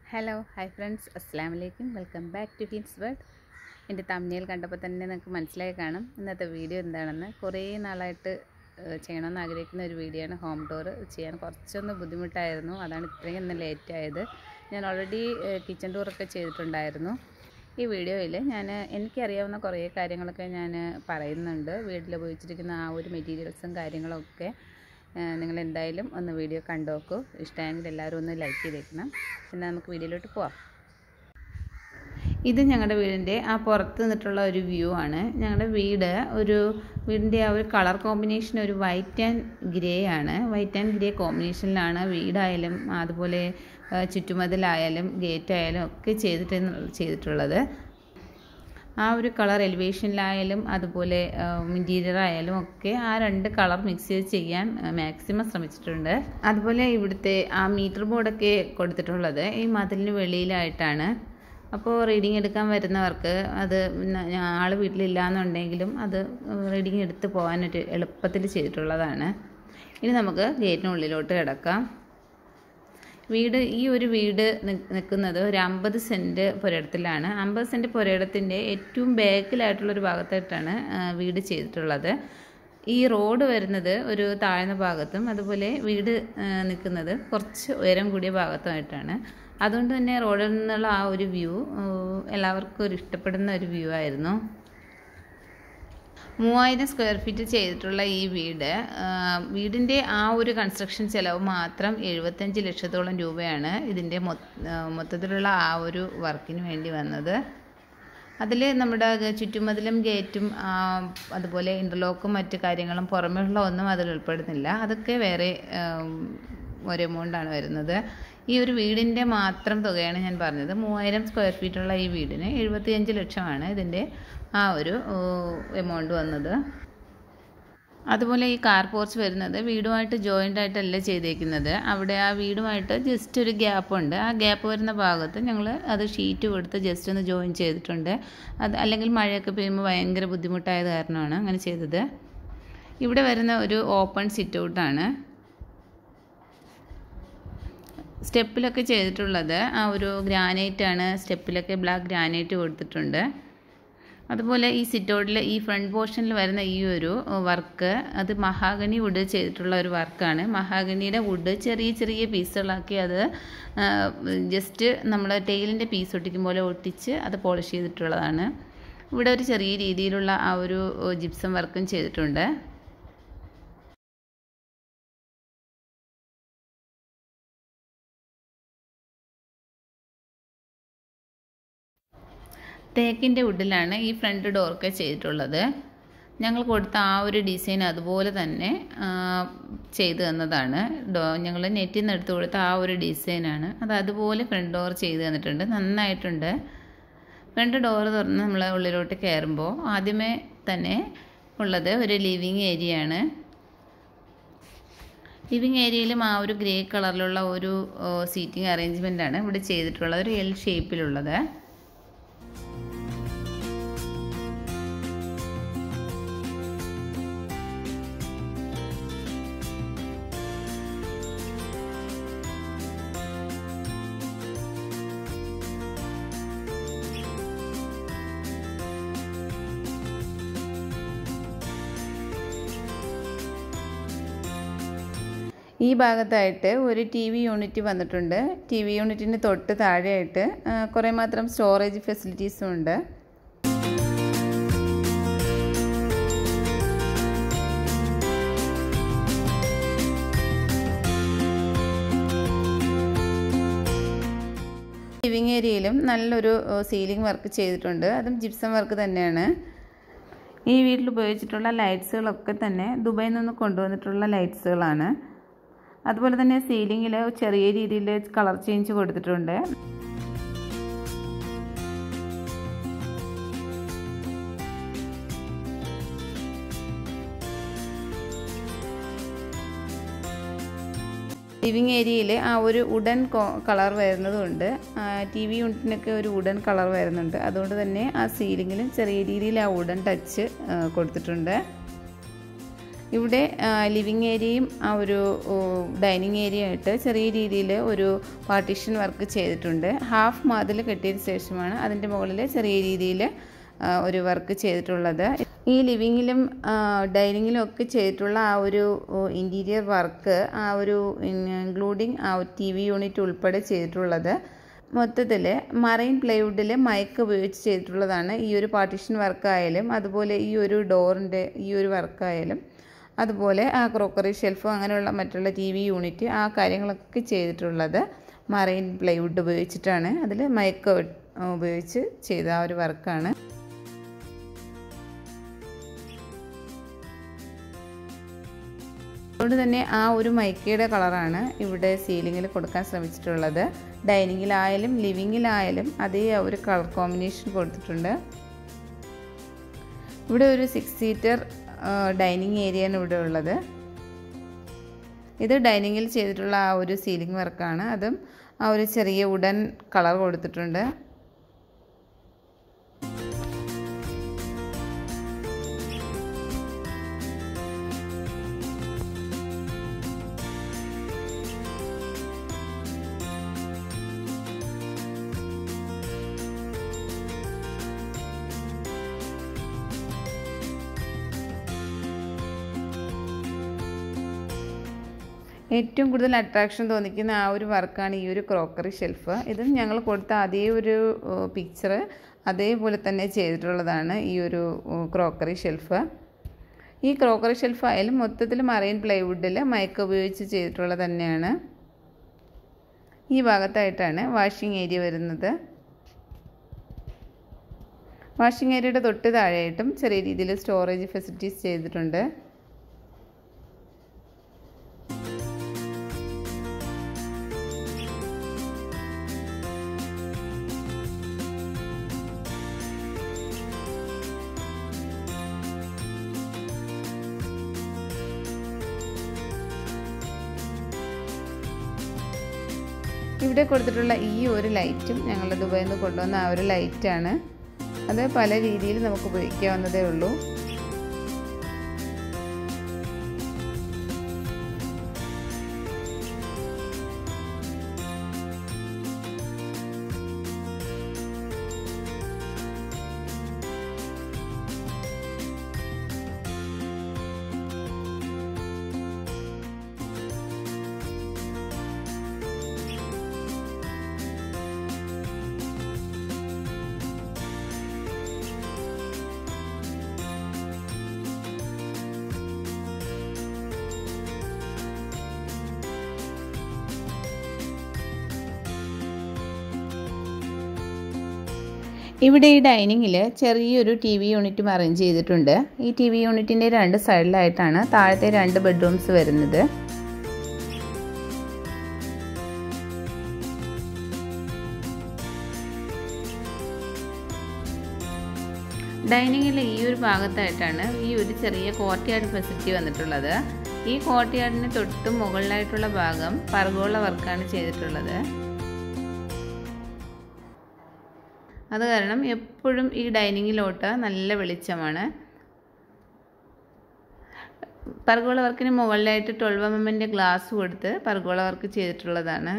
hello hi friends അസ്സാം വലൈക്കും welcome back to Hin's World എൻ്റെ തമ്മിൽ കണ്ടപ്പോൾ തന്നെ നിങ്ങൾക്ക് മനസ്സിലായി കാണും ഇന്നത്തെ വീഡിയോ എന്താണെന്ന് കുറേ നാളായിട്ട് ഏഹ്, ചെയ്യണമെന്ന് ആഗ്രഹിക്കുന്ന ഒരു വീഡിയോ ആണ് ഹോം ടൂർ ചെയ്യാൻ കുറച്ചൊന്ന് ബുദ്ധിമുട്ടായിരുന്നു അതാണ് ഇത്രയും ഇന്ന് ലേറ്റ് ആയത് ഞാൻ ഓൾറെഡി കിച്ചൺ ടൂറൊക്കെ ചെയ്തിട്ടുണ്ടായിരുന്നു ഈ വീഡിയോയിൽ ഞാൻ എനിക്കറിയാവുന്ന കുറേ കാര്യങ്ങളൊക്കെ ഞാൻ പറയുന്നുണ്ട് വീട്ടിൽ ഉപയോഗിച്ചിരിക്കുന്ന ആ ഒരു മെറ്റീരിയൽസും കാര്യങ്ങളൊക്കെ നിങ്ങൾ എന്തായാലും ഒന്ന് വീഡിയോ കണ്ടു നോക്കൂ ഇഷ്ടമായെങ്കിൽ എല്ലാവരും ഒന്ന് ലൈക്ക് ചെയ്തേക്കണം എന്നാൽ നമുക്ക് വീഡിയോയിലോട്ട് പോവാം ഇത് ഞങ്ങളുടെ വീടിൻ്റെ ആ പുറത്ത് നിന്നിട്ടുള്ള ഒരു വ്യൂ ആണ് ഞങ്ങളുടെ വീട് ഒരു വീടിൻ്റെ ആ ഒരു കളർ കോമ്പിനേഷൻ ഒരു വൈറ്റ് ആൻഡ് ഗ്രേ ആണ് വൈറ്റ് ആൻഡ് ഗ്രേ കോമ്പിനേഷനിലാണ് വീടായാലും അതുപോലെ ആ, ചുറ്റുമതിലായാലും ഗേറ്റ് ആയാലും ഒക്കെ ചെയ്തിട്ട് ചെയ്തിട്ടുള്ളത് ആ ഒരു കളർ എലിവേഷനിലായാലും അതുപോലെ ഇൻറ്റീരിയർ ആയാലും ഒക്കെ ആ രണ്ട് കളർ മിക്സ് ചെയ്ത് ചെയ്യാൻ മാക്സിമം ശ്രമിച്ചിട്ടുണ്ട് അതുപോലെ ഇവിടുത്തെ ആ മീറ്റർ ബോർഡൊക്കെ കൊടുത്തിട്ടുള്ളത് ഈ മതിലിന് വെളിയിലായിട്ടാണ് അപ്പോൾ റീഡിങ് എടുക്കാൻ വരുന്നവർക്ക് അത് ആൾ വീട്ടിലില്ല എന്നുണ്ടെങ്കിലും അത് റീഡിങ് എടുത്ത് പോകാനൊരു എളുപ്പത്തിൽ ചെയ്തിട്ടുള്ളതാണ് ഇനി നമുക്ക് ഗേറ്റിനുള്ളിലോട്ട് കിടക്കാം വീട് ഈ ഒരു വീട് നിൽക്കുന്നത് ഒരു അമ്പത് സെൻറ്റ് പുരയിടത്തിലാണ് അമ്പത് സെൻറ്റ് പുരയിടത്തിൻ്റെ ഏറ്റവും ബാക്കിലായിട്ടുള്ളൊരു ഭാഗത്തായിട്ടാണ് ആ, വീട് ചെയ്തിട്ടുള്ളത് ഈ റോഡ് വരുന്നത് ഒരു താഴ്ന്ന ഭാഗത്തും അതുപോലെ വീട് ആ, നിൽക്കുന്നത് കുറച്ച് ഉയരം കൂടിയ ഭാഗത്തുമായിട്ടാണ് അതുകൊണ്ട് തന്നെ റോഡിൽ നിന്നുള്ള ആ ഒരു വ്യൂ എല്ലാവർക്കും ഒരു ഇഷ്ടപ്പെടുന്ന ഒരു വ്യൂ ആയിരുന്നു മൂവായിരം സ്ക്വയർ ഫീറ്റ് ചെയ്തിട്ടുള്ള ഈ വീട് ആ, വീടിൻ്റെ ആ ഒരു കൺസ്ട്രക്ഷൻ ചിലവ് മാത്രം എഴുപത്തഞ്ച് ലക്ഷത്തോളം രൂപയാണ് ഇതിൻ്റെ മൊ- ആ, മൊത്തത്തിലുള്ള ആ ഒരു വർക്കിന് വേണ്ടി വന്നത് അതിൽ നമ്മുടെ ഗ- ചുറ്റുമതിലും ഗേറ്റും ആ, അതുപോലെ ഇൻ്റർലോക്കും മറ്റു കാര്യങ്ങളും പുറമേയുള്ള ഒന്നും അതിൽ ഉൾപ്പെടുന്നില്ല അതൊക്കെ വേറെ ആം, ഒരു എമൗണ്ടാണ് വരുന്നത് ഈ ഒരു വീടിൻ്റെ മാത്രം തുകയാണ് ഞാൻ പറഞ്ഞത് മൂവായിരം സ്ക്വയർ ഫീറ്റുള്ള ഈ വീടിന് എഴുപത്തിയഞ്ച് ലക്ഷമാണ് ഇതിൻ്റെ ആ ഒരു എമൗണ്ട് വന്നത് അതുപോലെ ഈ കാർ പോർച്ച് വരുന്നത് വീടുമായിട്ട് ജോയിൻ്റ് ആയിട്ടല്ല ചെയ്തേക്കുന്നത് അവിടെ ആ വീടുമായിട്ട് ജസ്റ്റ് ഒരു ഗ്യാപ്പ് ഉണ്ട് ആ ഗ്യാപ്പ് വരുന്ന ഭാഗത്ത് ഞങ്ങൾ അത് ഷീറ്റ് കൊടുത്ത് ജസ്റ്റ് ഒന്ന് ജോയിൻ ചെയ്തിട്ടുണ്ട് അത് അല്ലെങ്കിൽ മഴയൊക്കെ പെയ്യുമ്പോൾ ഭയങ്കര ബുദ്ധിമുട്ടായത് കാരണമാണ് അങ്ങനെ ചെയ്തത് ഇവിടെ വരുന്ന ഒരു ഓപ്പൺ സിറ്റ് ഔട്ടാണ് സ്റ്റെപ്പിലൊക്കെ ചെയ്തിട്ടുള്ളത് ആ ഒരു ഗ്രാനൈറ്റ് ആണ് സ്റ്റെപ്പിലൊക്കെ ബ്ലാക്ക് ഗ്രാനൈറ്റ് കൊടുത്തിട്ടുണ്ട് അതുപോലെ ഈ സിറ്റൗട്ടിൽ ഈ ഫ്രണ്ട് പോർഷനിൽ വരുന്ന ഈ ഒരു വർക്ക് അത് മഹാഗണി വുഡ് ചെയ്തിട്ടുള്ള ഒരു വർക്കാണ് മഹാഗണിയുടെ വുഡ് ചെറിയ ചെറിയ പീസുകളാക്കി അത് ജസ്റ്റ് നമ്മൾ ടെയിലിൻ്റെ പീസ് ഒട്ടിക്കും പോലെ ഒട്ടിച്ച് അത് പോളിഷ് ചെയ്തിട്ടുള്ളതാണ് ഇവിടെ ഒരു ചെറിയ രീതിയിലുള്ള ആ ഒരു ജിപ്സം വർക്കും ചെയ്തിട്ടുണ്ട് തേക്കിൻ്റെ വുഡിലാണ് ഈ ഫ്രണ്ട് ഡോറൊക്കെ ചെയ്തിട്ടുള്ളത് ഞങ്ങൾ കൊടുത്ത ആ ഒരു ഡിസൈൻ അതുപോലെ തന്നെ ആ, ചെയ്തു തന്നതാണ് ഡോ ഞങ്ങൾ നെറ്റിൽ നിന്ന് എടുത്ത് കൊടുത്ത ആ ഒരു ഡിസൈനാണ് അത് അതുപോലെ ഫ്രണ്ട് ഡോർ ചെയ്ത് തന്നിട്ടുണ്ട് നന്നായിട്ടുണ്ട് ഫ്രണ്ട് ഡോർ തുറന്ന് നമ്മൾ ഉള്ളിലോട്ട് കയറുമ്പോൾ ആദ്യമേ തന്നെ ഉള്ളത് ഒരു ലിവിങ് ഏരിയ ആണ് ലിവിങ് ഏരിയയിലും ആ ഒരു ഗ്രേ കളറിലുള്ള ഒരു സീറ്റിംഗ് അറേഞ്ച്മെൻ്റ് ആണ് ഇവിടെ ചെയ്തിട്ടുള്ളത് ഒരു എൽ ഷേപ്പിലുള്ളത് ഈ ഭാഗത്തായിട്ട് ഒരു ടി വി യൂണിറ്റ് വന്നിട്ടുണ്ട് ടി വി യൂണിറ്റിന് തൊട്ട് താഴെയായിട്ട് ആ, കുറേ മാത്രം സ്റ്റോറേജ് ഫെസിലിറ്റീസും ഉണ്ട് ലിവിങ് ഏരിയയിലും നല്ലൊരു സീലിംഗ് വർക്ക് ചെയ്തിട്ടുണ്ട് അതും ജിപ്സം വർക്ക് തന്നെയാണ് ഈ വീട്ടിൽ ഉപയോഗിച്ചിട്ടുള്ള ലൈറ്റ്സുകളൊക്കെ തന്നെ ദുബായിൽ നിന്ന് കൊണ്ടുവന്നിട്ടുള്ള ലൈറ്റ്സുകളാണ് അതുപോലെ തന്നെ സീലിങ്ങിൽ ചെറിയ രീതിയിൽ കളർ ചേഞ്ച് കൊടുത്തിട്ടുണ്ട് ലിവിങ് ഏരിയയിൽ ആ ഒരു ഉഡൻ കളർ വരുന്നതുകൊണ്ട് ടി വി യൂണിറ്റിനൊക്കെ ഒരു ഉഡൻ കളർ വരുന്നുണ്ട് അതുകൊണ്ട് തന്നെ ആ സീലിങ്ങിലും ചെറിയ രീതിയിൽ ആ ഉഡൻ ടച്ച് കൊടുത്തിട്ടുണ്ട് ഇവിടെ ലിവിങ് ഏരിയയും ആ ഒരു ഡൈനിങ് ഏരിയ ആയിട്ട് ചെറിയ രീതിയിൽ ഒരു പാർട്ടീഷൻ വർക്ക് ചെയ്തിട്ടുണ്ട് ഹാഫ് മതിൽ കെട്ടിയതിന് ശേഷമാണ് അതിൻ്റെ മുകളിൽ ചെറിയ രീതിയിൽ ഒരു വർക്ക് ചെയ്തിട്ടുള്ളത് ഈ ലിവിങ്ങിലും ഡൈനിങ്ങിലും ഒക്കെ ചെയ്തിട്ടുള്ള ആ ഒരു ഇൻറ്റീരിയർ വർക്ക് ആ ഒരു ഇൻക്ലൂഡിങ് ആ ടി വി യൂണിറ്റ് ഉൾപ്പെടെ ചെയ്തിട്ടുള്ളത് മൊത്തത്തിൽ മറൈൻ പ്ലൈവുഡിൽ മയക്ക് ഉപയോഗിച്ച് ചെയ്തിട്ടുള്ളതാണ് ഈ ഒരു പാർട്ടീഷൻ വർക്കായാലും അതുപോലെ ഈ ഒരു ഡോറിൻ്റെ ഈ ഒരു വർക്കായാലും അതുപോലെ ആ ക്രോക്കറി ഷെൽഫ് അങ്ങനെയുള്ള മറ്റുള്ള ടി വി യൂണിറ്റ് ആ കാര്യങ്ങളൊക്കെ ചെയ്തിട്ടുള്ളത് മറൈൻ പ്ലൈവുഡ് ഉപയോഗിച്ചിട്ടാണ് അതിൽ മയക്ക് ഉപയോഗിച്ച് ചെയ്ത ആ ഒരു വർക്കാണ് അതുകൊണ്ട് തന്നെ ആ ഒരു മൈക്കയുടെ കളറാണ് ഇവിടെ സീലിങ്ങിൽ കൊടുക്കാൻ ശ്രമിച്ചിട്ടുള്ളത് ഡൈനിങ്ങിലായാലും ലിവിങ്ങിലായാലും അതേ ഒരു കളർ കോമ്പിനേഷൻ കൊടുത്തിട്ടുണ്ട് ഇവിടെ ഒരു സിക്സ് സീറ്റർ ഡൈനിങ് ഏരിയയാണ് ഇവിടെ ഉള്ളത് ഇത് ഡൈനിങ്ങിൽ ചെയ്തിട്ടുള്ള ആ ഒരു സീലിംഗ് വർക്കാണ് അതും ആ ഒരു ചെറിയ ഉടൻ കളർ കൊടുത്തിട്ടുണ്ട് ഏറ്റവും കൂടുതൽ അട്രാക്ഷൻ തോന്നിക്കുന്ന ആ ഒരു വർക്കാണ് ഈ ഒരു ക്രോക്കറി ഷെൽഫ് ഇതും ഞങ്ങൾ കൊടുത്ത അതേ ഒരു പിക്ചർ അതേപോലെ തന്നെ ചെയ്തിട്ടുള്ളതാണ് ഈ ഒരു ക്രോക്കറി ഷെൽഫ് ഈ ക്രോക്കറി ഷെൽഫ് ആയാലും മൊത്തത്തിൽ മറൈൻ പ്ലൈവുഡിൽ മയക്ക ഉപയോഗിച്ച് ചെയ്തിട്ടുള്ളത് തന്നെയാണ് ഈ ഭാഗത്തായിട്ടാണ് വാഷിംഗ് ഏരിയ വരുന്നത് വാഷിംഗ് ഏരിയയുടെ തൊട്ട് താഴെയായിട്ടും ചെറിയ രീതിയിൽ സ്റ്റോറേജ് ഫെസിലിറ്റീസ് ചെയ്തിട്ടുണ്ട് ഇവിടെ കൊടുത്തിട്ടുള്ള ഈ ഒരു ലൈറ്റും ഞങ്ങൾ ദുബായിൽ നിന്ന് കൊണ്ടുവന്ന ആ ഒരു ലൈറ്റാണ് അത് പല രീതിയിൽ നമുക്ക് ഉപയോഗിക്കാവുന്നതേ ഉള്ളൂ ഇവിടെ ഈ ഡൈനിങ്ങിൽ ചെറിയൊരു ടി വി യൂണിറ്റും അറേഞ്ച് ചെയ്തിട്ടുണ്ട് ഈ ടി വി യൂണിറ്റിൻ്റെ രണ്ട് സൈഡിലായിട്ടാണ് താഴത്തെ രണ്ട് ബെഡ്റൂംസ് വരുന്നത് ഡൈനിങ്ങിലെ ഈ ഒരു ഭാഗത്തായിട്ടാണ് ഈ ഒരു ചെറിയ കോർട്ട്യാർഡ് ഫെസിലിറ്റി വന്നിട്ടുള്ളത് ഈ കോർട്ട്യാർഡിന് തൊട്ട് മുകളിലായിട്ടുള്ള ഭാഗം പർഗോള വർക്കാണ് ചെയ്തിട്ടുള്ളത് അത് കാരണം എപ്പോഴും ഈ ഡൈനിങ്ങിലോട്ട് നല്ല വെളിച്ചമാണ് പർഗോള വർക്കിന് മുകളിലായിട്ട് ട്വൽവ് എം എമ്മിൻ്റെ ഗ്ലാസ് കൊടുത്ത് പർഗോള വർക്ക് ചെയ്തിട്ടുള്ളതാണ്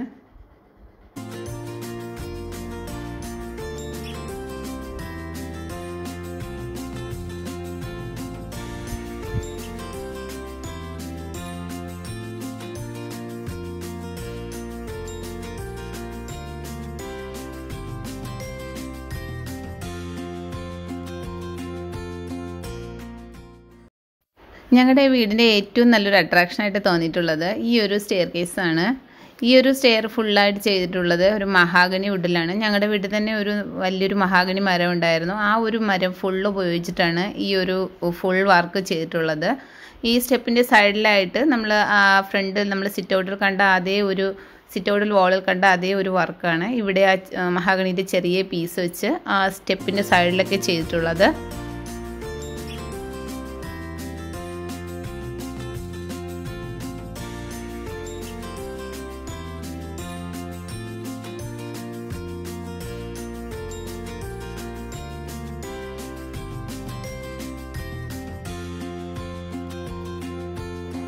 ഞങ്ങളുടെ വീടിൻ്റെ ഏറ്റവും നല്ലൊരു അട്രാക്ഷനായിട്ട് തോന്നിയിട്ടുള്ളത് ഈ ഒരു സ്റ്റെയർ കേസാണ് ഈ ഒരു സ്റ്റെയർ ഫുള്ളായിട്ട് ചെയ്തിട്ടുള്ളത് ഒരു മഹാഗണി വുഡിലാണ് ഞങ്ങളുടെ വീട്ടിൽ തന്നെ ഒരു വലിയൊരു മഹാഗണി മരം ഉണ്ടായിരുന്നു ആ ഒരു മരം ഫുള്ള് ഉപയോഗിച്ചിട്ടാണ് ഈ ഒരു ഫുൾ വർക്ക് ചെയ്തിട്ടുള്ളത് ഈ സ്റ്റെപ്പിൻ്റെ സൈഡിലായിട്ട് നമ്മൾ ആ ഫ്രണ്ട് നമ്മൾ സിറ്റ് ഔട്ടിൽ കണ്ട അതേ ഒരു സിറ്റ് ഔട്ടിൽ വാളിൽ കണ്ട അതേ ഒരു വർക്കാണ് ഇവിടെ ആ മഹാഗണിൻ്റെ ചെറിയ പീസ് വെച്ച് ആ സ്റ്റെപ്പിൻ്റെ സൈഡിലൊക്കെ ചെയ്തിട്ടുള്ളത്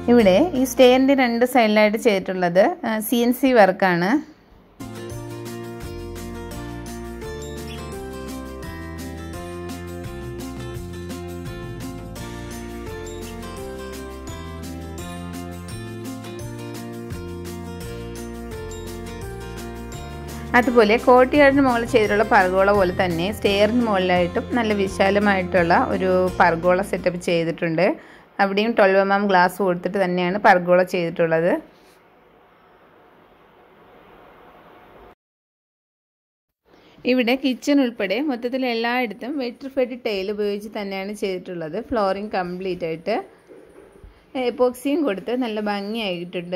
ഇവിടെ ഈ സ്റ്റെയറിൻ്റെ രണ്ട് സൈഡിലായിട്ട് ചെയ്തിട്ടുള്ളത് സി എൻ സി വർക്കാണ് അതുപോലെ കോട്ടിയാടിന് മുകളിൽ ചെയ്തിട്ടുള്ള പർഗോള പോലെ തന്നെ സ്റ്റെയറിന് മുകളിലായിട്ടും നല്ല വിശാലമായിട്ടുള്ള ഒരു പർഗോള സെറ്റപ്പ് ചെയ്തിട്ടുണ്ട് അവിടെയും ട്വൽവ് എം എം ഗ്ലാസ് കൊടുത്തിട്ട് തന്നെയാണ് പർഗോള ചെയ്തിട്ടുള്ളത് ഇവിടെ കിച്ചൺ ഉൾപ്പെടെ മൊത്തത്തിൽ എല്ലായിടത്തും വെട്രിഫൈഡ് ടൈൽ ഉപയോഗിച്ച് തന്നെയാണ് ചെയ്തിട്ടുള്ളത് ഫ്ലോറിങ് കംപ്ലീറ്റ് ആയിട്ട് എപ്പോക്സിയും കൊടുത്ത് നല്ല ഭംഗിയായിട്ടുണ്ട്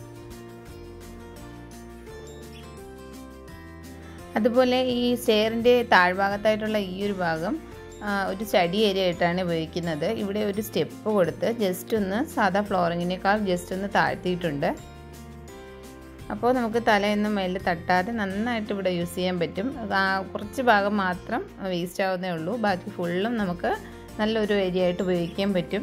അതുപോലെ ഈ സ്റ്റെയറിൻ്റെ താഴ്ഭാഗത്തായിട്ടുള്ള ഈ ഒരു ഭാഗം ഒരു സ്റ്റഡി ഏരിയ ആയിട്ടാണ് ഉപയോഗിക്കുന്നത് ഇവിടെ ഒരു സ്റ്റെപ്പ് കൊടുത്ത് ജസ്റ്റ് ഒന്ന് സാധാ ഫ്ലോറിങ്ങിനേക്കാൾ ജസ്റ്റ് ഒന്ന് താഴ്ത്തിയിട്ടുണ്ട് അപ്പോൾ നമുക്ക് തലയൊന്നും മേലിൽ തട്ടാതെ നന്നായിട്ട് ഇവിടെ യൂസ് ചെയ്യാൻ പറ്റും കുറച്ച് ഭാഗം മാത്രം വേസ്റ്റ് ആവുന്നേ ഉള്ളൂ ബാക്കി ഫുള്ളും നമുക്ക് നല്ലൊരു ഏരിയ ആയിട്ട് ഉപയോഗിക്കാൻ പറ്റും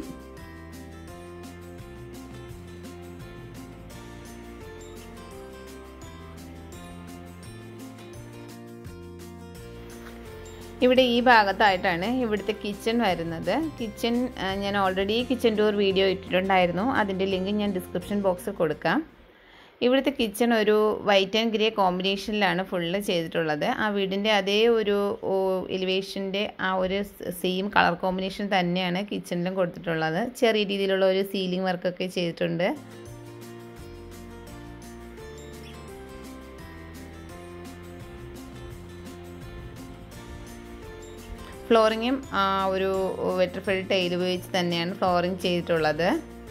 ഇവിടെ ഈ ഭാഗത്തായിട്ടാണ് ഇവിടുത്തെ കിച്ചൺ വരുന്നത് കിച്ചൺ ഞാൻ ഓൾറെഡി കിച്ചൺ ടൂർ വീഡിയോ ഇട്ടിട്ടുണ്ടായിരുന്നു അതിൻ്റെ ലിങ്ക് ഞാൻ ഡിസ്ക്രിപ്ഷൻ ബോക്സിൽ കൊടുക്കാം ഇവിടുത്തെ കിച്ചൺ ഒരു വൈറ്റ് ആൻഡ് ഗ്രേ കോമ്പിനേഷനിലാണ് ഫുള്ള് ചെയ്തിട്ടുള്ളത് ആ വീടിൻ്റെ അതേ ഒരു എലിവേഷൻ്റെ ആ ഒരു സെയിം കളർ കോമ്പിനേഷൻ തന്നെയാണ് കിച്ചണിലും കൊടുത്തിട്ടുള്ളത് ചെറിയ രീതിയിലുള്ള ഒരു സീലിംഗ് വർക്കൊക്കെ ചെയ്തിട്ടുണ്ട് ഫ്ലോറിങ്ങും ഒരു വെറ്റർഫെഡ് ടൈൽ ഉപയോഗിച്ച് തന്നെയാണ് ഫ്ലോറിങ് ചെയ്തിട്ടുള്ളത്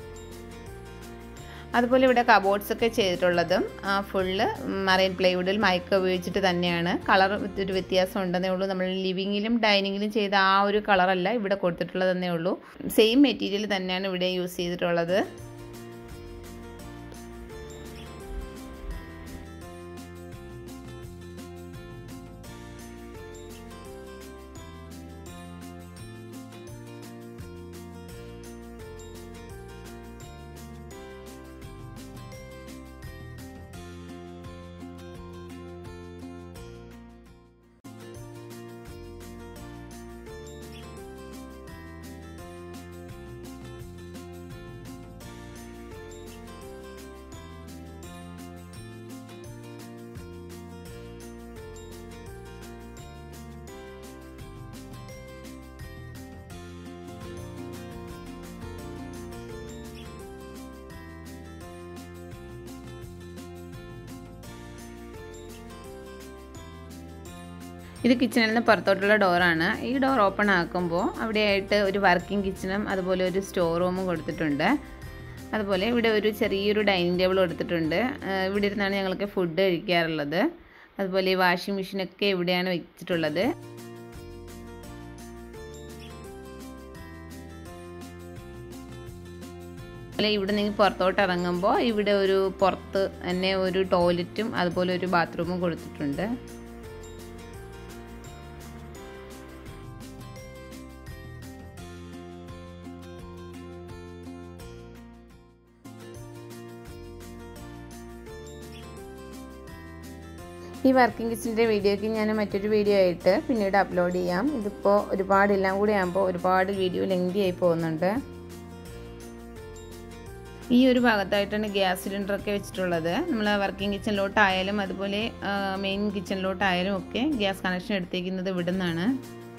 അതുപോലെ ഇവിടെ കബോർഡ്സ് ഒക്കെ ചെയ്തിട്ടുള്ളതും ഫുള്ള് മറൈൻ പ്ലൈവുഡിൽ മൈക്ക ഉപയോഗിച്ചിട്ട് തന്നെയാണ് കളർ ഒരു വ്യത്യാസം ഉണ്ടെന്നേ ഉള്ളൂ നമ്മൾ ലിവിങ്ങിലും ഡൈനിങ്ങിലും ചെയ്ത ആ ഒരു കളറല്ല ഇവിടെ കൊടുത്തിട്ടുള്ളതെന്നേ ഉള്ളൂ സെയിം മെറ്റീരിയൽ തന്നെയാണ് ഇവിടെ യൂസ് ചെയ്തിട്ടുള്ളത് ഇത് കിച്ചണിൽ നിന്ന് പുറത്തോട്ടുള്ള ഡോറാണ് ഈ ഡോർ ഓപ്പൺ ആക്കുമ്പോൾ അവിടെയായിട്ട് ഒരു വർക്കിംഗ് കിച്ചണും അതുപോലെ ഒരു സ്റ്റോർ റൂമും കൊടുത്തിട്ടുണ്ട് അതുപോലെ ഇവിടെ ഒരു ചെറിയൊരു ഡൈനിങ് ടേബിൾ കൊടുത്തിട്ടുണ്ട് ഇവിടെ ഇരുന്നാണ് ഞങ്ങൾക്ക് ഫുഡ് കഴിക്കാറുള്ളത് അതുപോലെ ഈ വാഷിംഗ് മെഷീനൊക്കെ ഇവിടെയാണ് വെച്ചിട്ടുള്ളത് അതുപോലെ ഇവിടെ നിങ്ങൾ പുറത്തോട്ട് ഇറങ്ങുമ്പോൾ ഇവിടെ ഒരു പുറത്ത് തന്നെ ഒരു ടോയ്ലറ്റും അതുപോലെ ഒരു ബാത്റൂമും കൊടുത്തിട്ടുണ്ട് ഈ വർക്കിംഗ് കിച്ചൻ്റെ വീഡിയോയ്ക്ക് ഞാൻ മറ്റൊരു വീഡിയോ ആയിട്ട് പിന്നീട് അപ്ലോഡ് ചെയ്യാം ഇതിപ്പോൾ ഒരുപാട് എല്ലാം കൂടി ആകുമ്പോൾ ഒരുപാട് വീഡിയോ ലെങ്തി ആയി പോകുന്നുണ്ട് ഈ ഒരു ഭാഗത്തായിട്ടാണ് ഗ്യാസ് സിലിണ്ടറൊക്കെ വെച്ചിട്ടുള്ളത് നമ്മൾ വർക്കിംഗ് കിച്ചണിലോട്ടായാലും അതുപോലെ മെയിൻ കിച്ചണിലോട്ടായാലും ഒക്കെ ഗ്യാസ് കണക്ഷൻ എടുത്തേക്കുന്നത് ഇവിടെ നിന്നാണ്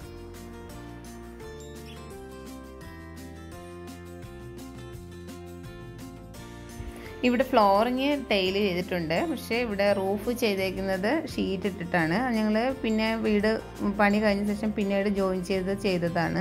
ഇവിടെ ഫ്ലോറിങ് ടൈൽ ചെയ്തിട്ടുണ്ട് പക്ഷേ ഇവിടെ റൂഫ് ചെയ്തേക്കുന്നത് ഷീറ്റ് ഇട്ടിട്ടാണ് ഞങ്ങൾ പിന്നെ വീട് പണി കഴിഞ്ഞ ശേഷം പിന്നീട് ജോയിൻ ചെയ്ത് ചെയ്തതാണ്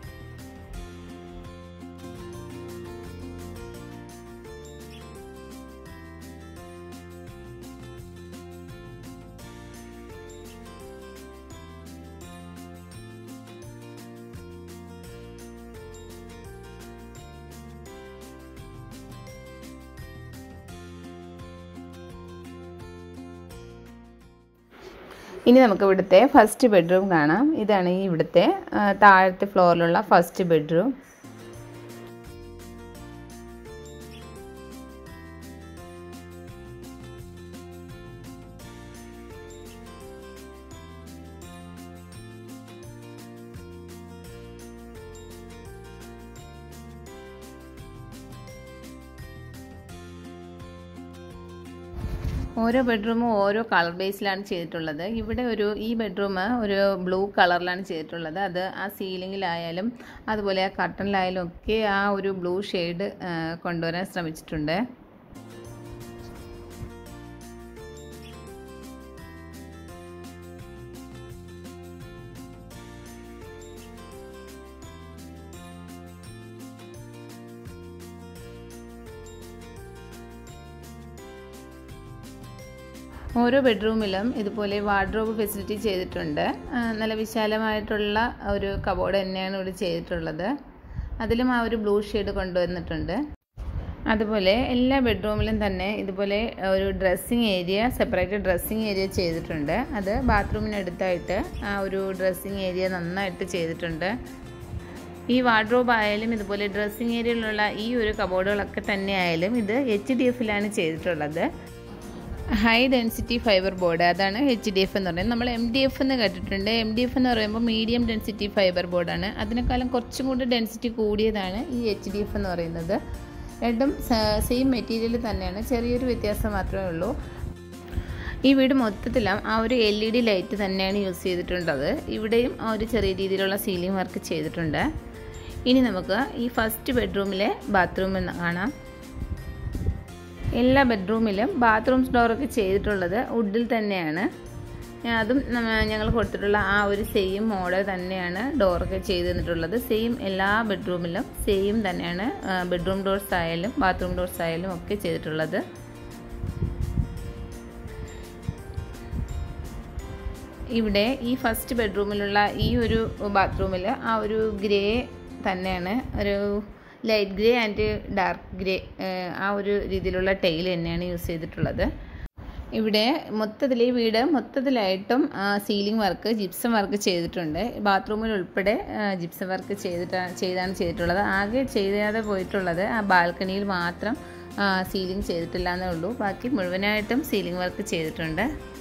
ഇനി നമുക്ക് ഇവിടുത്തെ ഫസ്റ്റ് ബെഡ്റൂം കാണാം ഇതാണ് ഈ ഇവിടുത്തെ താഴത്തെ ഫ്ലോറിലുള്ള ഫസ്റ്റ് ബെഡ്റൂം ഓരോ ബെഡ്റൂമും ഓരോ കളർ ബേസിലാണ് ചെയ്തിട്ടുള്ളത് ഇവിടെ ഒരു ഈ ബെഡ്റൂം ഒരു ബ്ലൂ കളറിലാണ് ചെയ്തിട്ടുള്ളത് അത് ആ സീലിങ്ങിലായാലും അതുപോലെ ആ കർട്ടനിലായാലും ഒക്കെ ആ ഒരു ബ്ലൂ ഷെയ്ഡ് കൊണ്ടുവരാൻ ശ്രമിച്ചിട്ടുണ്ട് ഓരോ ബെഡ്റൂമിലും ഇതുപോലെ വാർഡ്രോബ് ഫെസിലിറ്റി ചെയ്തിട്ടുണ്ട് ആ, നല്ല വിശാലമായിട്ടുള്ള ഒരു കബോർഡ് തന്നെയാണ് ഇവിടെ ചെയ്തിട്ടുള്ളത് അതിലും ആ ഒരു ബ്ലൂ ഷെയ്ഡ് കൊണ്ടുവന്നിട്ടുണ്ട് അതുപോലെ എല്ലാ ബെഡ്റൂമിലും തന്നെ ഇതുപോലെ ഒരു dressing area separate dressing area ചെയ്തിട്ടുണ്ട് അത് ബാത്റൂമിനടുത്തായിട്ട് ആ ഒരു ഡ്രസ്സിങ് ഏരിയ നന്നായിട്ട് ചെയ്തിട്ടുണ്ട് ഈ വാർഡ്രോബ് ആയാലും ഇതുപോലെ ഡ്രസ്സിങ് ഏരിയയിലുള്ള ഈ ഒരു കബോർഡുകളൊക്കെ തന്നെ ആയാലും ഇത് എച്ച് ഡി എഫിലാണ് ചെയ്തിട്ടുള്ളത് ഹൈ ഡെൻസിറ്റി ഫൈബർ ബോർഡ് അതാണ് എച്ച് ഡി എഫ് എന്ന് പറയുന്നത് നമ്മൾ എം ഡി എഫ് എന്ന് കേട്ടിട്ടുണ്ട് എം ഡി എഫ് എന്ന് പറയുമ്പോൾ മീഡിയം ഡെൻസിറ്റി ഫൈബർ ബോർഡാണ് അതിനേക്കാളും കുറച്ചും കൂടി ഡെൻസിറ്റി കൂടിയതാണ് ഈ എച്ച് ഡി എഫ് എന്ന് പറയുന്നത് രണ്ടും സെയിം മെറ്റീരിയൽ തന്നെയാണ് ചെറിയൊരു വ്യത്യാസം മാത്രമേ ഉള്ളൂ ഈ വീട് മൊത്തത്തിലും ആ ഒരു എൽ ഇ ഡി ലൈറ്റ് തന്നെയാണ് യൂസ് ചെയ്തിട്ടുള്ളത് ഇവിടെയും ആ ഒരു ചെറിയ രീതിയിലുള്ള സീലിംഗ് വർക്ക് ചെയ്തിട്ടുണ്ട് ഇനി നമുക്ക് ഈ ഫസ്റ്റ് ബെഡ്റൂമിലെ ബാത്റൂം എന്ന് കാണാം എല്ലാ ബെഡ്റൂമിലും ബാത്റൂംസ് ഡോറൊക്കെ ചെയ്തിട്ടുള്ളത് വുഡിൽ തന്നെയാണ് അതും നമ്മ- ഞങ്ങൾ കൊടുത്തിട്ടുള്ള ആ ഒരു സെയിം മോഡൽ തന്നെയാണ് ഡോറൊക്കെ ചെയ്ത് തന്നിട്ടുള്ളത് സെയിം എല്ലാ ബെഡ്റൂമിലും സെയിം തന്നെയാണ് ബെഡ്റൂം ഡോർസ് ആയാലും ബാത്റൂം ഡോർസ് ആയാലും ഒക്കെ ചെയ്തിട്ടുള്ളത് ഇവിടെ ഈ ഫസ്റ്റ് ബെഡ്റൂമിലുള്ള ഈ ഒരു ബാത്റൂമിൽ ആ ഒരു ഗ്രേ തന്നെയാണ് ഒരു light grey and dark grey ആ ഒരു രീതിയിലുള്ള ടൈൽ തന്നെയാണ് യൂസ് ചെയ്തിട്ടുള്ളത് ഇവിടെ മൊത്തത്തിൽ ഈ വീട് മൊത്തത്തിലായിട്ടും സീലിംഗ് വർക്ക് ജിപ്സം വർക്ക് ചെയ്തിട്ടുണ്ട് ബാത്റൂമിൽ ഉൾപ്പെടെ ജിപ്സം വർക്ക് ചെയ്തിട്ടാണ് ചെയ്താണ് ചെയ്തിട്ടുള്ളത് ആകെ ചെയ്യാതെ പോയിട്ടുള്ളത് ആ ബാൽക്കണിയിൽ മാത്രം സീലിംഗ് ചെയ്തിട്ടില്ല എന്നേ ഉള്ളൂ ബാക്കി മുഴുവനായിട്ടും സീലിംഗ് വർക്ക് ചെയ്തിട്ടുണ്ട്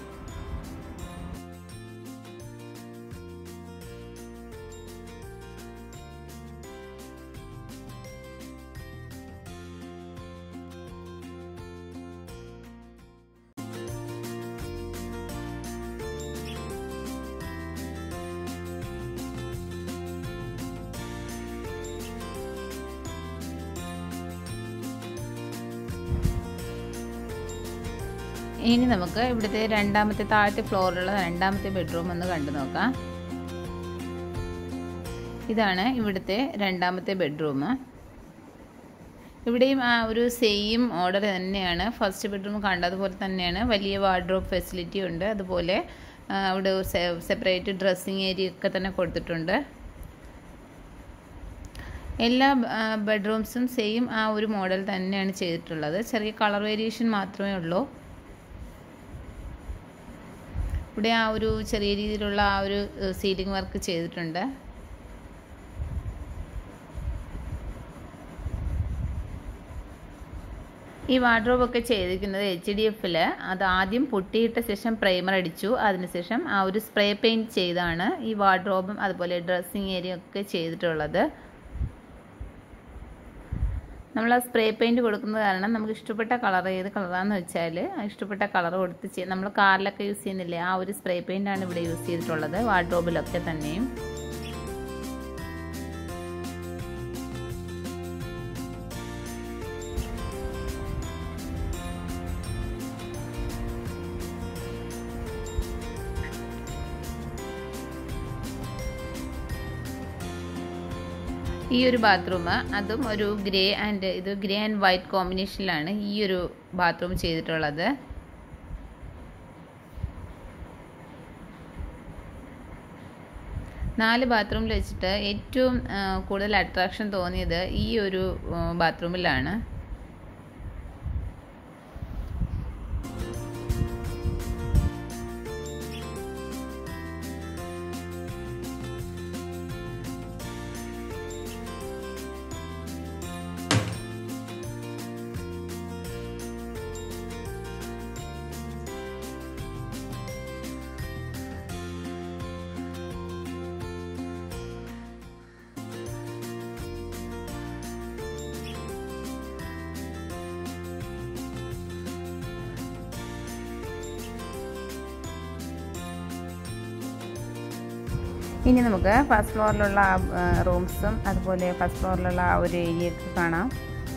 ഇനി നമുക്ക് ഇവിടുത്തെ രണ്ടാമത്തെ താഴത്തെ ഫ്ലോറിലുള്ള രണ്ടാമത്തെ ബെഡ്റൂം ഒന്ന് കണ്ടു നോക്കാം ഇതാണ് ഇവിടുത്തെ രണ്ടാമത്തെ ബെഡ്റൂം ഇവിടെയും ആ ഒരു സെയിം ഓർഡർ തന്നെയാണ് ഫസ്റ്റ് ബെഡ്റൂം കണ്ടതുപോലെ തന്നെയാണ് വലിയ വാർഡ്രോബ് ഫെസിലിറ്റി ഉണ്ട് അതുപോലെ ആ, അവിടെ സെപ്പറേറ്റ് ഡ്രസ്സിങ് ഏരിയ ഒക്കെ തന്നെ കൊടുത്തിട്ടുണ്ട് എല്ലാ ബെഡ്റൂംസും സെയിം ആ ഒരു മോഡൽ തന്നെയാണ് ചെയ്തിട്ടുള്ളത് ചെറിയ കളർ വേരിയേഷൻ മാത്രമേ ഉള്ളൂ ഇവിടെ ആ ഒരു ചെറിയ രീതിയിലുള്ള ആ ഒരു സീലിംഗ് വർക്ക് ചെയ്തിട്ടുണ്ട് ഈ വാർഡ്രോബ് ഒക്കെ ചെയ്തിരിക്കുന്നത് എച്ച് ഡി എഫിൽ അത് ആദ്യം പൊട്ടിയിട്ട ശേഷം പ്രൈമർ അടിച്ചു അതിനുശേഷം ആ ഒരു സ്പ്രേ പെയിൻറ് ചെയ്താണ് ഈ വാർഡ്രോബും അതുപോലെ ഡ്രസ്സിങ് ഏരിയ ഒക്കെ ചെയ്തിട്ടുള്ളത് നമ്മൾ ആ സ്പ്രേ പെയിൻറ് കൊടുക്കുന്നത് കാരണം നമുക്ക് ഇഷ്ടപ്പെട്ട കളർ ഏത് കളറാന്ന് വെച്ചാൽ ആ ഇഷ്ടപ്പെട്ട കളർ കൊടുത്ത് ചെയ്യും നമ്മൾ കാറിലൊക്കെ യൂസ് ചെയ്യുന്നില്ലേ ആ ഒരു സ്പ്രേ പെയിൻ്റ് ആണ് ഇവിടെ യൂസ് ചെയ്തിട്ടുള്ളത് വാർഡ്രോബിലൊക്കെ തന്നെയും ഈ ഒരു ബാത്റൂം അതും ഒരു ഗ്രേ ആൻഡ് ഇത് ഗ്രേ ആൻഡ് വൈറ്റ് കോമ്പിനേഷനിലാണ് ഈ ഒരു ബാത്റൂം ചെയ്തിട്ടുള്ളത് നാല് ബാത്റൂമിൽ വെച്ചിട്ട് ഏറ്റവും ആ, കൂടുതൽ അട്രാക്ഷൻ തോന്നിയത് ഈ ഒരു ബാത്റൂമിലാണ് ഇനി നമുക്ക് ഫസ്റ്റ് ഫ്ലോറിലുള്ള റൂംസും അതുപോലെ ഫസ്റ്റ് ഫ്ലോറിലുള്ള ആ ഒരു ഏരിയയൊക്കെ കാണാം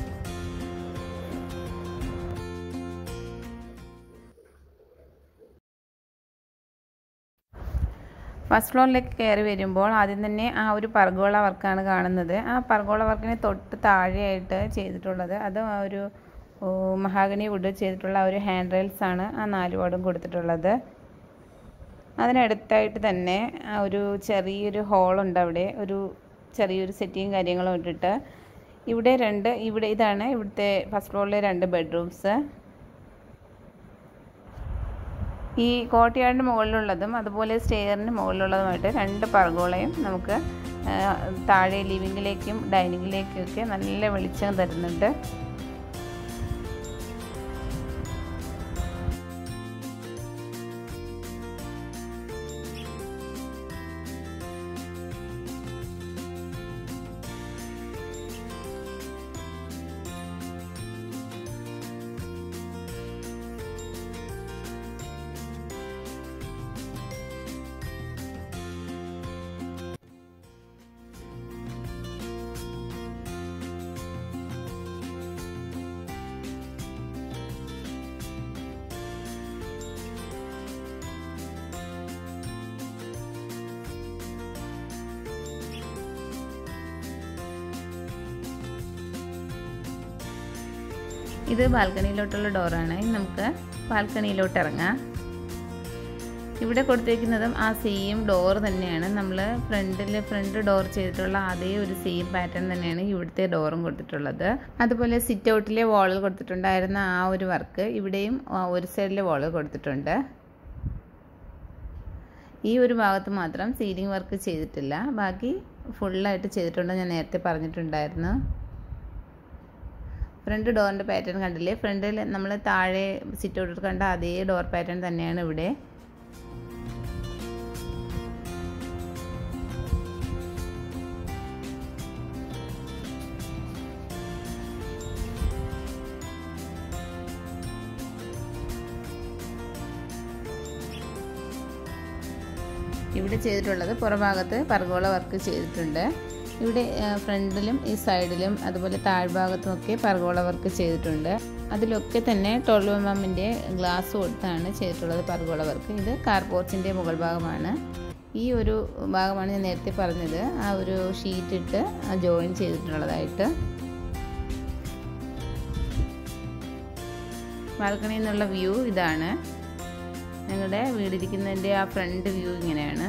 ഫസ്റ്റ് ഫ്ലോറിലേക്ക് കയറി വരുമ്പോൾ ആദ്യം തന്നെ ആ ഒരു പർഗോള വർക്കാണ് കാണുന്നത് ആ പർഗോള വർക്കിന് തൊട്ട് താഴെയായിട്ട് ചെയ്തിട്ടുള്ളത് അത് ആ ഒരു മഹാഗണി വുഡ് ചെയ്തിട്ടുള്ള ഒരു ഹാൻഡ് റെയിൽസ് ആണ് ആ നാല് വാർഡും കൊടുത്തിട്ടുള്ളത് അതിനടുത്തായിട്ട് തന്നെ ആ ഒരു ചെറിയൊരു ഹോളുണ്ട് അവിടെ ഒരു ചെറിയൊരു സെറ്റിയും കാര്യങ്ങളും ഇട്ടിട്ട് ഇവിടെ രണ്ട് ഇവിടെ ഇതാണ് ഇവിടുത്തെ ഫസ്റ്റ് ഫ്ലോറിലെ രണ്ട് ബെഡ്റൂംസ് ഈ കോട്ടയാടിന് മുകളിലുള്ളതും അതുപോലെ സ്റ്റെയറിന് മുകളിലുള്ളതുമായിട്ട് രണ്ട് പർഗോളയും നമുക്ക് താഴെ ലിവിങ്ങിലേക്കും ഡൈനിങ്ങിലേക്കും ഒക്കെ നല്ല വെളിച്ചം തരുന്നുണ്ട് ഇത് ബാൽക്കണിയിലോട്ടുള്ള ഡോറാണ് നമുക്ക് ബാൽക്കണിയിലോട്ട് ഇറങ്ങാം ഇവിടെ കൊടുത്തിരിക്കുന്നതും ആ സെയിം ഡോർ തന്നെയാണ് നമ്മൾ ഫ്രണ്ടിൽ ഫ്രണ്ട് ഡോർ ചെയ്തിട്ടുള്ള അതേ ഒരു സെയിം പാറ്റേൺ തന്നെയാണ് ഇവിടുത്തെ ഡോറും കൊടുത്തിട്ടുള്ളത് അതുപോലെ സിറ്റ് ഔട്ടിലെ വാളിൽ കൊടുത്തിട്ടുണ്ടായിരുന്ന ആ ഒരു വർക്ക് ഇവിടെയും ഒരു സൈഡിലെ വാളിൽ കൊടുത്തിട്ടുണ്ട് ഈ ഒരു ഭാഗത്ത് മാത്രം സീലിംഗ് വർക്ക് ചെയ്തിട്ടില്ല ബാക്കി ഫുള്ളായിട്ട് ചെയ്തിട്ടുണ്ട് ഞാൻ നേരത്തെ പറഞ്ഞിട്ടുണ്ടായിരുന്നു ഫ്രണ്ട് ഡോറിൻ്റെ പാറ്റേൺ കണ്ടില്ലേ ഫ്രണ്ടിൽ നമ്മൾ താഴെ സിറ്റ് ഔട്ട് കണ്ട അതേ ഡോർ പാറ്റേൺ തന്നെയാണ് ഇവിടെ ഇവിടെ ചെയ്തിട്ടുള്ളത് പുറഭാഗത്ത് പർഗോള വർക്ക് ചെയ്തിട്ടുണ്ട് ഇവിടെ ഫ്രണ്ടിലും ഈ സൈഡിലും അതുപോലെ താഴ്ഭാഗത്തും ഒക്കെ പർഗോള വർക്ക് ചെയ്തിട്ടുണ്ട് അതിലൊക്കെ തന്നെ ട്വൽവ് എം എമ്മിൻ്റെ ഗ്ലാസ് കൊടുത്താണ് ചെയ്തിട്ടുള്ളത് പർഗോള വർക്ക് ഇത് കാർപോർച്ചിൻ്റെ മുകൾ ഭാഗമാണ് ഈ ഒരു ഭാഗമാണ് ഞാൻ നേരത്തെ പറഞ്ഞത് ആ ഒരു ഷീറ്റ് ഇട്ട് ജോയിൻ ചെയ്തിട്ടുള്ളതായിട്ട് ബാൽക്കണിയിൽ നിന്നുള്ള വ്യൂ ഇതാണ് ഞങ്ങളുടെ വീടിരിക്കുന്നതിൻ്റെ ആ ഫ്രണ്ട് വ്യൂ ഇങ്ങനെയാണ്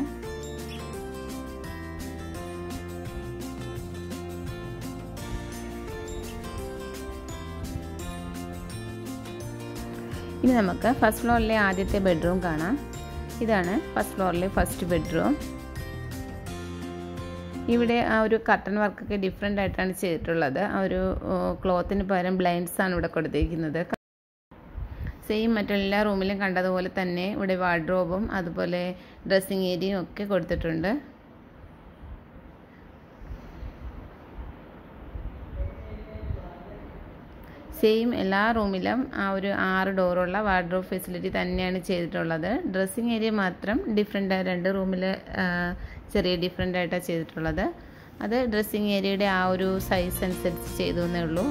ഇനി നമുക്ക് ഫസ്റ്റ് ഫ്ലോറിലെ ആദ്യത്തെ ബെഡ്റൂം കാണാം ഇതാണ് ഫസ്റ്റ് ഫ്ലോറിലെ ഫസ്റ്റ് ബെഡ്റൂം ഇവിടെ ആ ഒരു കട്ടൺ വർക്കൊക്കെ ഡിഫറെൻ്റ് ആയിട്ടാണ് ചെയ്തിട്ടുള്ളത് ആ ഒരു ക്ലോത്തിന് പകരം ബ്ലൈൻഡ്സ് ആണ് ഇവിടെ കൊടുത്തിരിക്കുന്നത് സെയിം മറ്റെല്ലാ റൂമിലും കണ്ടതുപോലെ തന്നെ ഇവിടെ വാർഡ്രോബും അതുപോലെ ഡ്രസ്സിങ് ഏരിയയും ഒക്കെ കൊടുത്തിട്ടുണ്ട് സെയിം എല്ലാ റൂമിലും ആ ഒരു ആറ് ഡോറുള്ള വാർഡ്രോബ് ഫെസിലിറ്റി തന്നെയാണ് ചെയ്തിട്ടുള്ളത് ഡ്രസ്സിങ് ഏരിയ മാത്രം ഡിഫറെൻ്റ് രണ്ട് റൂമിൽ ചെറിയ ഡിഫറെൻ്റ് ആയിട്ടാണ് ചെയ്തിട്ടുള്ളത് അത് ഡ്രസ്സിങ് ഏരിയയുടെ ആ ഒരു സൈസ് അനുസരിച്ച് ചെയ്തു എന്നേ ഉള്ളൂ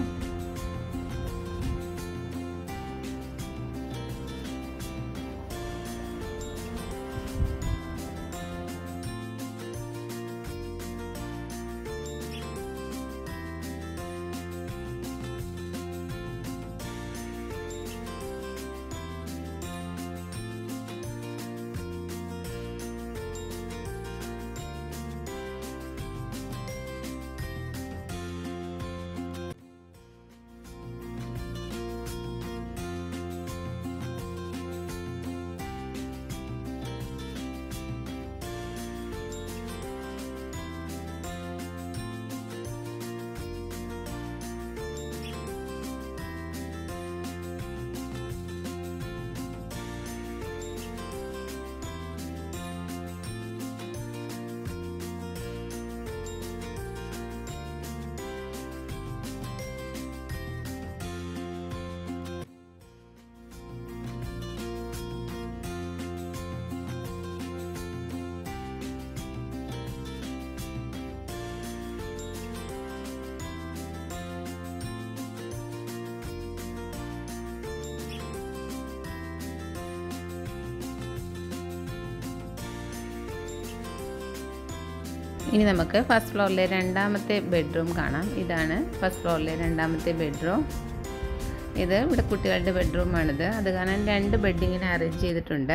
ഇനി നമുക്ക് ഫസ്റ്റ് ഫ്ലോറിലെ രണ്ടാമത്തെ ബെഡ്റൂം കാണാം ഇതാണ് ഫസ്റ്റ് ഫ്ലോറിലെ രണ്ടാമത്തെ ബെഡ്റൂം ഇത് ഇവിടെ കുട്ടികളുടെ ബെഡ്റൂമാണിത് അത് കാരണം രണ്ട് ബെഡിങ്ങിനെ അറേഞ്ച് ചെയ്തിട്ടുണ്ട്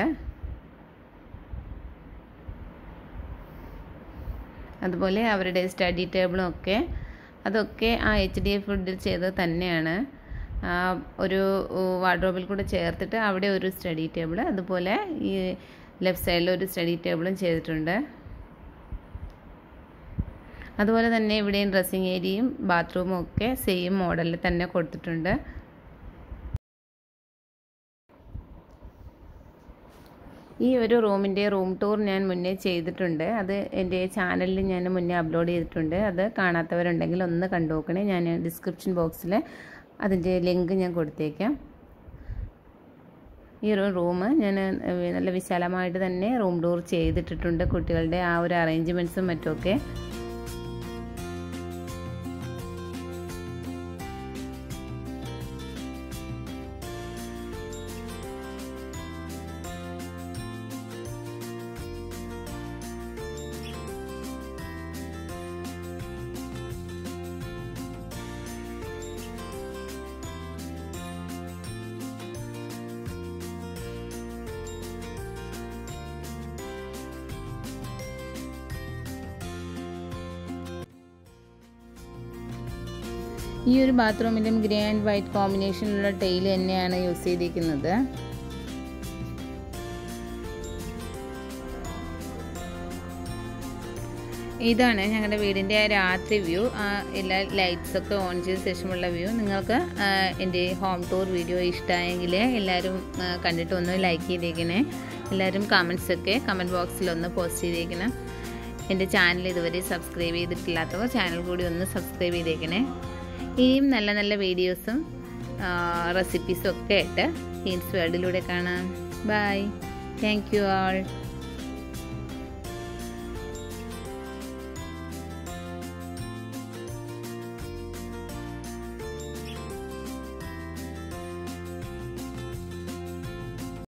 അതുപോലെ അവരുടെ സ്റ്റഡി ടേബിളും ഒക്കെ അതൊക്കെ ആ എച്ച് ഡി എഫ് ഫുഡിൽ ചെയ്തത് തന്നെയാണ് ഒരു വാർഡ്രോബിൽ കൂടെ ചേർത്തിട്ട് അവിടെ ഒരു സ്റ്റഡി ടേബിൾ അതുപോലെ ഈ ലെഫ്റ്റ് സൈഡിൽ ഒരു സ്റ്റഡി ടേബിളും ചെയ്തിട്ടുണ്ട് അതുപോലെ തന്നെ ഇവിടെയും ഡ്രസ്സിങ് ഏരിയയും ബാത്റൂമും ഒക്കെ സെയിം മോഡലിൽ തന്നെ കൊടുത്തിട്ടുണ്ട് ഈ ഒരു റൂമിൻ്റെ റൂം ടൂർ ഞാൻ മുന്നേ ചെയ്തിട്ടുണ്ട് അത് എൻ്റെ ചാനലിൽ ഞാൻ മുന്നേ അപ്ലോഡ് ചെയ്തിട്ടുണ്ട് അത് കാണാത്തവരുണ്ടെങ്കിൽ ഒന്ന് കണ്ടു നോക്കണേ ഞാൻ ഡിസ്ക്രിപ്ഷൻ ബോക്സിൽ അതിൻ്റെ ലിങ്ക് ഞാൻ കൊടുത്തേക്കാം ഈ ഒരു റൂം ഞാൻ നല്ല വിശാലമായിട്ട് തന്നെ റൂം ടൂർ ചെയ്തിട്ടിട്ടുണ്ട് കുട്ടികളുടെ ആ ഒരു അറേഞ്ച്മെൻറ്റ്സും മറ്റുമൊക്കെ ഈ ഒരു ബാത്റൂമിലും ഗ്രേ ആൻഡ് വൈറ്റ് കോമ്പിനേഷനിലുള്ള ടൈൽ തന്നെയാണ് യൂസ് ചെയ്തിരിക്കുന്നത് ഇതാണ് ഞങ്ങളുടെ വീടിൻ്റെ രാത്രി വ്യൂ എല്ലാ ലൈറ്റ്സ് ഒക്കെ ഓൺ ചെയ്ത ശേഷമുള്ള വ്യൂ നിങ്ങൾക്ക് എൻ്റെ ഹോം ടൂർ വീഡിയോ ഇഷ്ടമായെങ്കിൽ എല്ലാവരും കണ്ടിട്ട് ഒന്ന് ലൈക്ക് ചെയ്തേക്കണേ എല്ലാവരും കമൻസ് ഒക്കെ കമൻറ്റ് ബോക്സിൽ ഒന്ന് പോസ്റ്റ് ചെയ്തേക്കണം എൻ്റെ ചാനൽ ഇതുവരെ സബ്സ്ക്രൈബ് ചെയ്തിട്ടില്ലാത്തവർ ചാനൽ കൂടി ഒന്ന് സബ്സ്ക്രൈബ് ചെയ്തേക്കണേ ഇനിയും നല്ല നല്ല വീഡിയോസും റെസിപ്പീസും ഒക്കെ ആയിട്ട് ഹീൻസ് വേൾഡിലൂടെ കാണാം ബൈ താങ്ക് യു ആൾ